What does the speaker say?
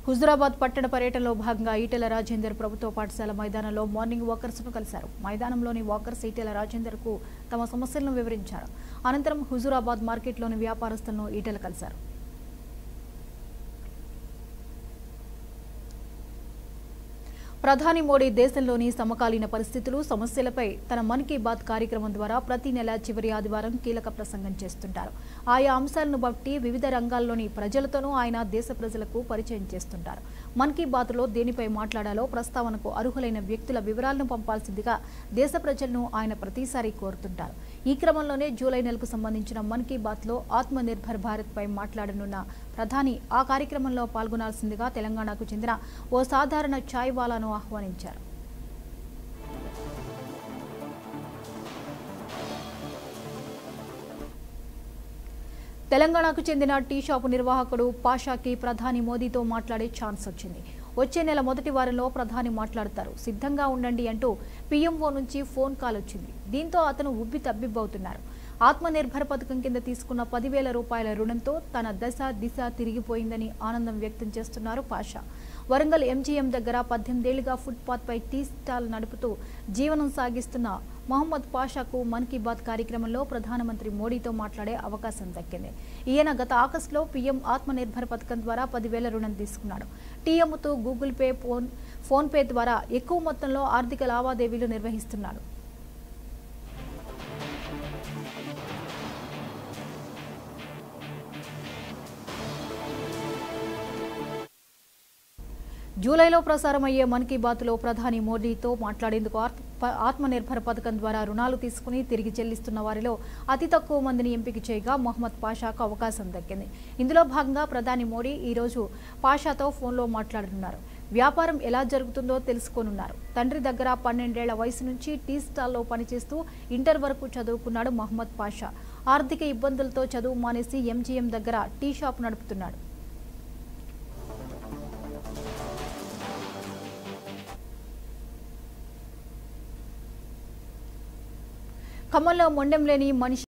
హుజురాబాద్ పట్టణ పర్యటనలో భాగంగా ఈటెల రాజేందర్ ప్రభుత్వ పాఠశాల మైదానంలో మార్నింగ్ వాకర్స్ ను కలిశారు మైదానంలోని వాకర్స్ ఈటెల రాజేందర్ కు తమ సమస్యలను వివరించారు అనంతరం హుజురాబాద్ మార్కెట్లోని వ్యాపారస్తులను ఈటెల కలిశారు ప్రధాని మోడీ దేశంలోని సమకాలీన పరిస్థితులు సమస్యలపై తన మన్ కీ బాత్ కార్యక్రమం ద్వారా ప్రతి నెల చివరి ఆదివారం కీలక ప్రసంగం చేస్తుంటారు ఆయా అంశాలను బట్టి వివిధ రంగాల్లోని ప్రజలతోనూ ఆయన దేశ ప్రజలకు పరిచయం చేస్తుంటారు మన్ కీ బాత్లో దేనిపై మాట్లాడాలో ప్రస్తావనకు అర్హులైన వ్యక్తుల వివరాలను పంపాల్సిందిగా దేశ ప్రజలను ఆయన ప్రతిసారి కోరుతుంటారు ఈ క్రమంలోనే జూలై నెలకు సంబంధించిన మన్ కీ బాత్లో ఆత్మ నిర్భర్ భారత్ పై మాట్లాడనున్న ప్రధాని ఆ కార్యక్రమంలో పాల్గొనాల్సిందిగా తెలంగాణకు చెందిన ఓ సాధారణ ఛాయ్ వాలాను ఆహ్వానించారు తెలంగాణకు చెందిన టీ షాపు నిర్వాహకుడు పాషాకి ప్రధాని మోదీతో మాట్లాడే ఛాన్స్ వచ్చింది వచ్చే నెల మొదటి వారంలో ప్రధాని మాట్లాడతారు సిద్ధంగా ఉండండి అంటూ పీఎంఓ నుంచి ఫోన్ కాల్ వచ్చింది దీంతో అతను ఉబ్బి తబ్బిబ్బవుతున్నారు ఆత్మనిర్భర్ పథకం కింద తీసుకున్న పదివేల రూపాయల రుణంతో తన దశ దిశ తిరిగిపోయిందని ఆనందం వ్యక్తం చేస్తున్నారు పాషా వరంగల్ ఎంజీఎం దగ్గర పద్దెనిమిదేళ్లుగా ఫుట్పాత్పై టీ స్టాల్ నడుపుతూ జీవనం సాగిస్తున్న మహమ్మద్ పాషాకు మన్ కీ బాత్ కార్యక్రమంలో ప్రధానమంత్రి మోడీతో మాట్లాడే అవకాశం దక్కింది ఈయన గత ఆగస్టులో పీఎం ఆత్మనిర్భర్ పథకం ద్వారా పదివేల రుణం తీసుకున్నాడు టీ అమ్ముతూ గూగుల్ పే ఫోన్ ఫోన్పే ద్వారా ఎక్కువ మొత్తంలో ఆర్థిక లావాదేవీలు నిర్వహిస్తున్నాడు జూలైలో ప్రసారమయ్యే మన్ కీ బాత్లో ప్రధాని మోడీతో మాట్లాడేందుకు ఆత్- ప- ఆత్మనిర్భర్ పథకం ద్వారా రుణాలు తీసుకుని తిరిగి చెల్లిస్తున్న వారిలో అతి తక్కువ మందిని ఎంపిక చేయగా మొహమ్మద్ పాషాకు అవకాశం దక్కింది ఇందులో భాగంగా ప్రధాని మోడీ ఈరోజు పాషాతో ఫోన్లో మాట్లాడనున్నారు వ్యాపారం ఎలా జరుగుతుందో తెలుసుకోనున్నారు తండ్రి దగ్గర పన్నెండేళ్ల వయసు నుంచి టీ స్టాల్లో పనిచేస్తూ ఇంటర్ వరకు చదువుకున్నాడు మహమ్మద్ పాషా ఆర్థిక ఇబ్బందులతో చదువు మానేసి ఎంజీఎం దగ్గర టీ షాప్ నడుపుతున్నాడు ఖమ్మంలో మొండెం లేని మనిషి